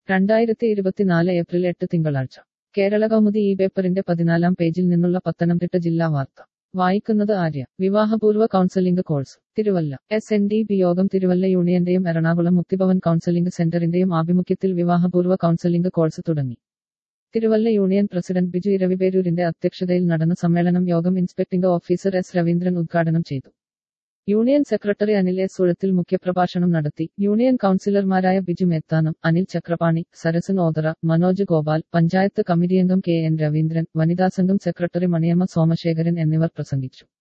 രണ്ടായിരത്തി ഇരുപത്തിനാല് ഏപ്രിൽ എട്ട് തിങ്കളാഴ്ച കേരള കൗമുദി ഈ പേപ്പറിന്റെ പതിനാലാം പേജിൽ നിന്നുള്ള പത്തനംതിട്ട ജില്ലാ വാർത്ത വായിക്കുന്നത് ആര്യ വിവാഹപൂർവ്വ counselling course Thiruvalla S N D P Yogam Thiruvalla യൂണിയന്റെയും എറണാകുളം മുക്തിഭവൻ കൗൺസലിംഗ് സെന്ററിന്റെയും ആഭിമുഖ്യത്തിൽ വിവാഹപൂർവ്വ കൗൺസലിംഗ് കോഴ്സ് തുടങ്ങി തിരുവല്ല യൂണിയൻ പ്രസിഡന്റ് ബിജു ഇരവിപേരൂരിന്റെ അധ്യക്ഷതയിൽ നടന്ന സമ്മേളനം യോഗം ഇൻസ്പെക്ടിംഗ് ഓഫീസർ എസ് രവീന്ദ്രൻ ഉദ്ഘാടനം ചെയ്തു union secretary Anil S Suzhathil മുഖ്യപ്രഭാഷണം നടത്തി യൂണിയൻ കൗൺസിലർമാരായ ബിജു മേത്താനം അനിൽ ചക്രപാണി സരസൻ ഓതറ മനോജ് ഗോപാൽ പഞ്ചായത്ത് കമ്മിറ്റിയംഗം കെ എൻ രവീന്ദ്രൻ വനിതാസംഘം സെക്രട്ടറി മണിയമ്മ സോമശേഖരൻ എന്നിവർ പ്രസംഗിച്ചു